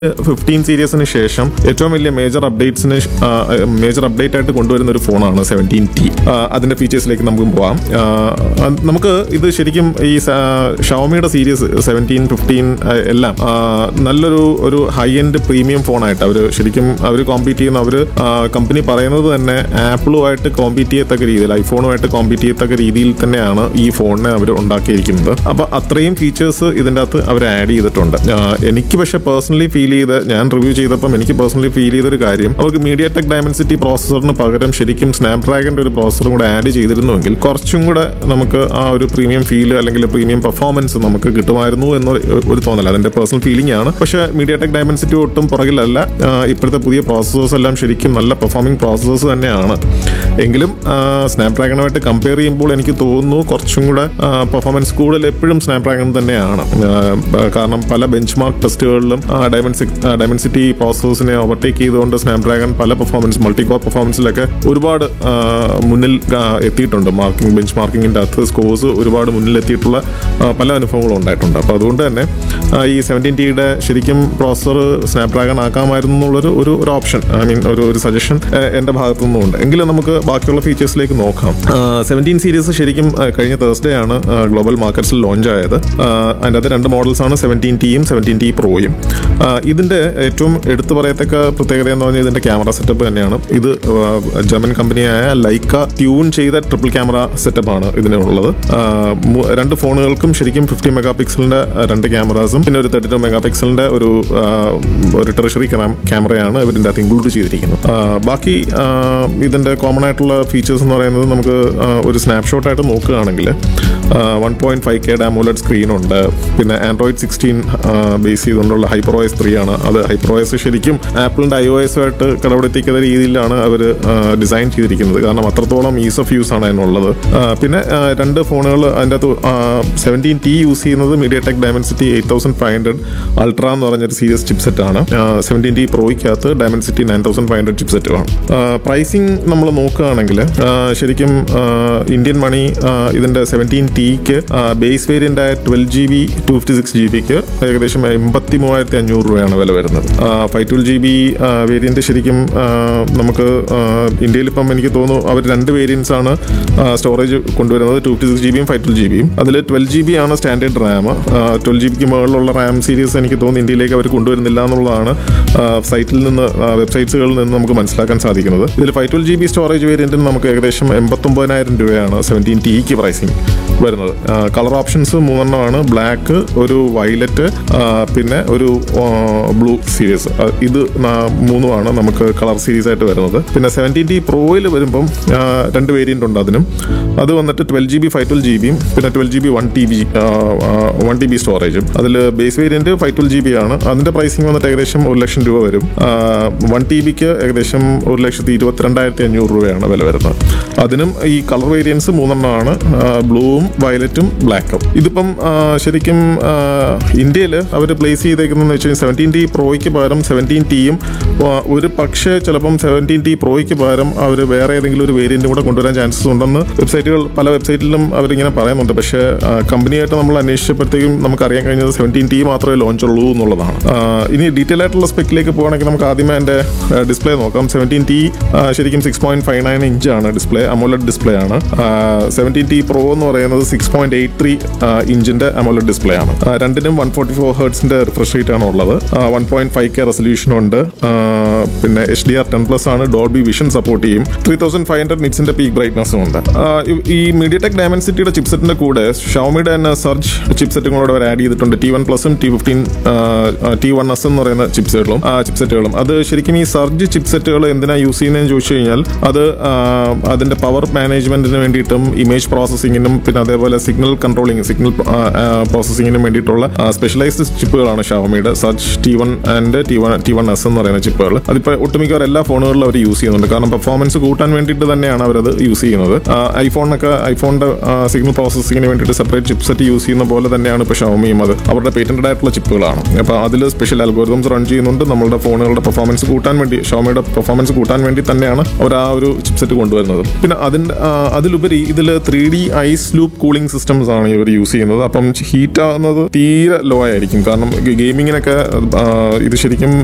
fifteen സീരീസിന് ശേഷം ഏറ്റവും വലിയ മേജർ അപ്ഡേറ്റ്സിന് മേജർ അപ്ഡേറ്റ് ആയിട്ട് കൊണ്ടുവരുന്ന ഒരു ഫോണാണ് സെവൻറ്റീൻ ടി അതിന്റെ ഫീച്ചേഴ്സിലേക്ക് നമുക്ക് പോവാം ആ, അത് നമുക്ക് ഇത് ശരിക്കും ഈ ഷവമിയുടെ സീരീസ് സെവൻറ്റീൻ ഫിഫ്റ്റീൻ എല്ലാം ആ, നല്ലൊരു ഒരു ഹൈ എൻഡ് പ്രീമിയം ഫോണായിട്ട് അവർ ശരിക്കും അവർ കോമ്പീറ്റ് ചെയ്യുന്ന അവർ കമ്പനി പറയുന്നത് തന്നെ ആപ്പിളുമായിട്ട് കോമ്പീറ്റ് ചെയ്യത്തക്ക രീതിയിൽ ഐഫോണുമായിട്ട് കോമ്പീറ്റ് ചെയ്യത്തക്ക രീതിയിൽ തന്നെയാണ് ഈ ഫോണിനെ അവർ ഉണ്ടാക്കിയിരിക്കുന്നത് അപ്പൊ അത്രയും ഫീച്ചേഴ്സ് ഇതിൻ്റെ അകത്ത് അവർ ആഡ് ചെയ്തിട്ടുണ്ട് ആ, എനിക്ക് പക്ഷെ പേഴ്സണലി ഫീൽ ചെയ്ത് ഞാൻ റിവ്യൂ ചെയ്തപ്പം എനിക്ക് പേഴ്സണലി ഫീൽ ചെയ്തൊരു കാര്യം അവർക്ക് മീഡിയ ടെക് ഡയമൻസിറ്റി പ്രോസസറിന് പകരം ശരിക്കും സ്നാപ്ഡ്രാഗന്റെ ഒരു പ്രോസസറും കൂടെ ആഡ് ചെയ്തിരുന്നുവെങ്കിൽ കുറച്ചും കൂടെ നമുക്ക് ആ ഒരു പ്രീമിയം ഫീൽ അല്ലെങ്കിൽ പ്രീമിയം പെർഫോമൻസ് നമുക്ക് കിട്ടുമായിരുന്നു എന്ന ഒരു തോന്നൽ അതിന്റെ പേഴ്സണൽ ഫീലിംഗ് ആണ് പക്ഷേ മീഡിയ ടെക് ഡയമൻസിറ്റി ഒട്ടും പുറകിലല്ല ആ, ഇപ്പോഴത്തെ പുതിയ പ്രോസസ്സേഴ്സ് എല്ലാം ശരിക്കും നല്ല പെർഫോമിംഗ് പ്രോസസ്സേഴ്സ് തന്നെയാണ് എങ്കിലും സ്നാപ്ഡ്രാഗണുമായിട്ട് കമ്പയർ ചെയ്യുമ്പോൾ എനിക്ക് തോന്നുന്നു കുറച്ചും കൂടെ പെർഫോമൻസ് കൂടുതൽ എപ്പോഴും സ്നാപ്ഡ്രാഗൺ തന്നെയാണ് ആ, ആ, കാരണം പല ബെഞ്ച് മാർക്ക് ടെസ്റ്റുകളിലും ഡയമൻസി ഡയമൻസിറ്റി പ്രോസസ്സേഴ്സിനെ ഓവർടേക്ക് ചെയ്തുകൊണ്ട് സ്നാപ്ഡ്രാഗൺ പല പെർഫോമൻസ് മൾട്ടി കോർ പെർഫോമൻസിലൊക്കെ ഒരുപാട് ആ, മുന്നിൽ ആ, എത്തിയിട്ടുണ്ട് മാർക്കിംഗ് ബെഞ്ച് മാർക്കിങ്ങിന്റെ അകത്ത് സ്കോഴ്സ് ഒരുപാട് മുന്നിൽ എത്തിയിട്ടുള്ള ആ, പല അനുഭവങ്ങളും ഉണ്ടായിട്ടുണ്ട് അപ്പോൾ അതുകൊണ്ട് തന്നെ ആ, ഈ സെവൻറ്റീൻ ടിയുടെ ശരിക്കും പ്രോസസർ സ്നാപ്ഡ്രാഗൺ ആക്കാമായിരുന്നു എന്നുള്ളൊരു ഒരു ഒരു ഓപ്ഷൻ ഐ മീൻ ഒരു ഒരു സജഷൻ എൻ്റെ ഭാഗത്തു നിന്നുണ്ട് എങ്കിലും നമുക്ക് ബാക്കിയുള്ള ഫീച്ചേഴ്സിലേക്ക് നോക്കാം സെവൻറ്റീൻ സീരീസ് ശരിക്കും ആ, കഴിഞ്ഞ തേഴ്സ്ഡേ ആണ് ഗ്ലോബൽ മാർക്കറ്റ്സിൽ ലോഞ്ച് ആയത് ആ, അതിൻ്റെ അകത്ത് രണ്ട് മോഡൽസ് ആണ് സെവൻറ്റീൻ ടിയും സെവൻറ്റീൻ ടി പ്രോയും ഇതിൻ്റെ ഏറ്റവും എടുത്തു പറയത്തക്ക പ്രത്യേകത എന്ന് പറഞ്ഞാൽ ഇതിൻ്റെ ക്യാമറ സെറ്റപ്പ് തന്നെയാണ് ഇത് ആ, ജർമ്മൻ കമ്പനിയായ ലൈക്ക ട്യൂൺ ചെയ്ത ട്രിപ്പിൾ ക്യാമറ സെറ്റപ്പാണ് ഇതിനുള്ളത് ആ, മു- രണ്ട് ഫോണുകൾക്കും ശരിക്കും ഫിഫ്റ്റി മെഗാ പിക്സലിൻ്റെ രണ്ട് ക്യാമറാസും പിന്നെ ഒരു തേർട്ടി ടു മെഗാ പിക്സലിൻ്റെ ഒരു ആ, ഒരു ടെറിഷറി ക്യാമറയാണ് ഇതിൻ്റെ അകത്ത് ഇൻക്ലൂഡ് ചെയ്തിരിക്കുന്നത് ആ, ബാക്കി ആ, ഇതിൻ്റെ കോമൺ ആയിട്ടുള്ള ഫീച്ചേഴ്സ് എന്ന് പറയുന്നത് നമുക്ക് ആ, ഒരു സ്നാപ്ഷോട്ട് ആയിട്ട് നോക്കുകയാണെങ്കിൽ വൺ പോയിന്റ് ഫൈവ് കെ ഡാമോലഡ് സ്ക്രീനുണ്ട് പിന്നെ ആൻഡ്രോയിഡ് സിക്സ്റ്റീൻ ബേസ് ചെയ്തുകൊണ്ടുള്ള ഹൈപ്രോയസ് ത്രീ ആണ് അത് ഹൈപ്രോയസ് ശരിക്കും ആപ്പിളിൻ്റെ ഐ ഒ എസുമായിട്ട് കടപിടിപ്പിക്കുന്ന രീതിയിലാണ് അവർ ഡിസൈൻ ചെയ്തിരിക്കുന്നത് കാരണം അത്രത്തോളം ഈസ് ഓഫ് യൂസ് ആണ് അതിനുള്ളത് ആ, പിന്നെ ആ, രണ്ട് ഫോണുകൾ അതിൻ്റെ അകത്ത് സെവൻറ്റീൻ ടി യൂസ് ചെയ്യുന്നത് MediaTek Dimensity eight thousand five hundred ultra എന്ന് പറഞ്ഞൊരു സീരിയസ് ചിപ്സെറ്റ് ആണ് സെവൻറ്റീൻ ടി പ്രോയ്ക്കകത്ത് Dimensity nine thousand five hundred chipset ആണ് പ്രൈസിങ് നമ്മൾ നോക്കുകയാണെങ്കിൽ ശരിക്കും ആ, ഇന്ത്യൻ മണി ആ, ഇതിന്റെ സെവൻറ്റീൻ ടിക്ക് ബേസ് വേരിയന്റ് ആയ twelve G B two fifty six G ബിക്ക് ഏകദേശം എൺപത്തി മൂവായിരത്തി അഞ്ഞൂറ് രൂപയാണ് വില വരുന്നത് five twelve G B variant ശരിക്കും ആ, നമുക്ക് ഇന്ത്യയിൽ ഇപ്പം എനിക്ക് തോന്നുന്നു അവർ രണ്ട് വേരിയൻസ് ആണ് സ്റ്റോറേജ് കൊണ്ടുവരുന്നത് ടു ഫിഫ്റ്റി സിക്സ് ജി ബിയും ഫൈവ് ട്വൽവ് ജി ബിയും അതിൽ ട്വൽവ് ജി ബി ആണ് സ്റ്റാൻഡേർഡ് റാം ട്വൽവ് ജി ബിക്ക് മുകളിലുള്ള റാം സീരീസ് എനിക്ക് തോന്നുന്നു ഇന്ത്യയിലേക്ക് അവർ കൊണ്ടുവരുന്നില്ല എന്നുള്ളതാണ് സൈറ്റിൽ നിന്ന് വെബ്സൈറ്റ്സുകളിൽ നിന്ന് നമുക്ക് മനസ്സിലാക്കാൻ സാധിക്കുന്നത് ഇതിൽ five twelve G B storage വേരിയന്റിന് നമുക്ക് ഏകദേശം എൺപത്തൊമ്പതിനായിരം രൂപയാണ് സെവൻറ്റീൻ ടിക്ക് പ്രൈസിങ് വരുന്നത് കളർ ഓപ്ഷൻസ് മൂന്നെണ്ണമാണ് ബ്ലാക്ക് ഒരു വയലറ്റ് പിന്നെ ഒരു ബ്ലൂ സീരീസ് ഇത് നാ- മൂന്നുമാണ് നമുക്ക് കളർ സീരീസ് ആയിട്ട് വരുന്നത് പിന്നെ സെവൻറ്റീൻ ടി പ്രോയിൽ വരുമ്പം ആ, രണ്ട് വേരിയന്റ് ഉണ്ട് അതിനും അത് വന്നിട്ട് twelve G B five twelve G ബിയും പിന്നെ twelve G B one T B one T B സ്റ്റോറേജും അതിൽ base variant five twelve G B ആണ് അതിന്റെ പ്രൈസിങ് വന്നിട്ട് ഏകദേശം ഒരു ലക്ഷം രൂപ വരും വൺ ടി ബിക്ക് ഏകദേശം ഒരു ലക്ഷത്തി ഇരുപത്തിരണ്ടായിരത്തി അഞ്ഞൂറ് രൂപയാണ് വില വരുന്നത് അതിനും ഈ കളർ വേരിയൻസ് മൂന്നെണ്ണമാണ് ബ്ലൂവും വയലറ്റും ബ്ലാക്കും ഇതിപ്പം ആ, ശരിക്കും ഇന്ത്യയിൽ അവർ പ്ലേസ് ചെയ്തേക്കുന്നതെന്ന് വെച്ച് കഴിഞ്ഞാൽ സെവൻറ്റീൻ ടി പ്രോയ്ക്ക് പകരം സെവൻറ്റീൻ ടിയും ഒരു പക്ഷേ ചിലപ്പം സെവൻറ്റീൻ ടി പ്രോയ്ക്ക് പകരം അവർ വേറെ ഏതെങ്കിലും ഒരു വേരിയന്റ് കൂടെ കൊണ്ടുവരാൻ ചാൻസസ് ഉണ്ടെന്ന് വെബ്സൈറ്റുകൾ പല വെബ്സൈറ്റിലും അവരിങ്ങനെ പറയുന്നുണ്ട് പക്ഷേ ആ, കമ്പനിയായിട്ട് നമ്മൾ അന്വേഷിച്ചപ്പോഴത്തേക്കും നമുക്ക് അറിയാൻ കഴിഞ്ഞത് സെവൻറ്റീൻ ടി മാത്രമേ ലോഞ്ച് ഉള്ളൂ എന്നുള്ളതാണ് ആ, ഇനി ഡീറ്റെയിൽ ആയിട്ടുള്ള സ്പെക്കിലേക്ക് പോകുകയാണെങ്കിൽ നമുക്ക് ആദ്യമേ എൻ്റെ ഡിസ്പ്ലേ നോക്കാം സെവൻറ്റീൻ ടി ശരിക്കും സിക്സ് പോയിന്റ് ഫൈവ് നയൻ ഇഞ്ചാണ് ഡിസ്പ്ലേ അമോലഡ് ഡിസ്പ്ലേ ആണ് സെവൻറ്റീൻ ടി പ്രോ എന്ന് പറയുന്നത് സിക്സ് പോയിന്റ് എയ്റ്റ് ത്രീ ഇഞ്ചിന്റെ അമോലഡ് ഡിസ്പ്ലേ ആണ് ആ, രണ്ടിനും വൺ ഫോർട്ടി ഫോർ ഹേർട്സിന്റെ റിഫ്രഷ് റേറ്റ് ആണ് ഉള്ളത് one point five K resolution ഉണ്ട് ആ, പിന്നെ H D R ten plus ആണ് ഡോൾബി വിഷൻ സപ്പോർട്ട് ചെയ്യും ത്രീ തൗസൻഡ് ഫൈവ് ഹൺഡ്രഡ് നിറ്റ്സിന്റെ പീക്ക് ബ്രൈറ്റ്നസ്സും ഉണ്ട് ആ, ഈ- ഈ മീഡിയ ടെക് ഡയമൻസിറ്റിയുടെ ചിപ്സെറ്റിന്റെ കൂടെ ഷവമിയുടെ തന്നെ സർജ് ചിപ്സെറ്റും കൂടെ അവർ ആഡ് ചെയ്തിട്ടുണ്ട് ടി വൺ പ്ലസും T fifteen T one S എന്ന് പറയുന്ന ചിപ്സെറ്റുകളും ചിപ്സെറ്റുകളും അത് ശരിക്കും ഈ സർജ് ചിപ്സെറ്റുകൾ എന്തിനാ യൂസ് ചെയ്യുന്നതെന്ന് ചോദിച്ചു കഴിഞ്ഞാൽ അത് ആ, അതിന്റെ പവർ മാനേജ്മെന്റിന് വേണ്ടിയിട്ടും ഇമേജ് പ്രോസസ്സിങ്ങിനും പിന്നെ അതേപോലെ സിഗ്നൽ കൺട്രോളിംഗ് സിഗ്നൽ പ്രോസസ്സിങ്ങിനും വേണ്ടിയിട്ടുള്ള സ്പെഷ്യലൈസ്ഡ് ചിപ്പുകളാണ് ഷവമിയുടെ Surge T one and T one T one S എന്ന് പറയുന്ന ചിപ്പുകൾ അതിപ്പോൾ ഒട്ടുമിക്കവാറും എല്ലാ ഫോണുകളിലും അവർ യൂസ് ചെയ്യുന്നുണ്ട് കാരണം പെർഫോമൻസ് കൂട്ടാൻ വേണ്ടിയിട്ട് തന്നെയാണ് അവരത് യൂസ് ചെയ്യുന്നത് ഐഫോണിനൊക്കെ ഐഫോണിന്റെ സിഗ്നൽ പ്രോസസ്സിങ്ങിന് വേണ്ടിയിട്ട് സെപ്പറേറ്റ് ചിപ്സെറ്റ് യൂസ് ചെയ്യുന്ന പോലെ തന്നെയാണ് ഇപ്പോൾ ഷവമിയും അത് അവരുടെ പേറ്റന്റഡ് ആയിട്ടുള്ള ചിപ്പുകളാണ് അപ്പോൾ അതിൽ സ്പെഷ്യൽ അൽഗോരിതംസ് റൺ ചെയ്യുന്നുണ്ട് നമ്മളുടെ ഫോണുകളുടെ പെർഫോമൻസ് കൂട്ടാൻ വേണ്ടി ഷവമിയുടെ പെർഫോമൻസ് കൂട്ടാൻ വേണ്ടി തന്നെയാണ് അവർ ആ ഒരു ചിപ്സെറ്റ് കൊണ്ടുവരുന്നത് പിന്നെ അതിൻ്റെ ആ, അതിലുപരി ഇതിൽ three D ice loop cooling systems ആണ് ഇവർ യൂസ് ചെയ്യുന്നത് അപ്പം ഹീറ്റ് ആകുന്നത് തീരെ ലോ ആയിരിക്കും കാരണം ഗെയിമിങ്ങിനൊക്കെ ആ, ഇത് ശരിക്കും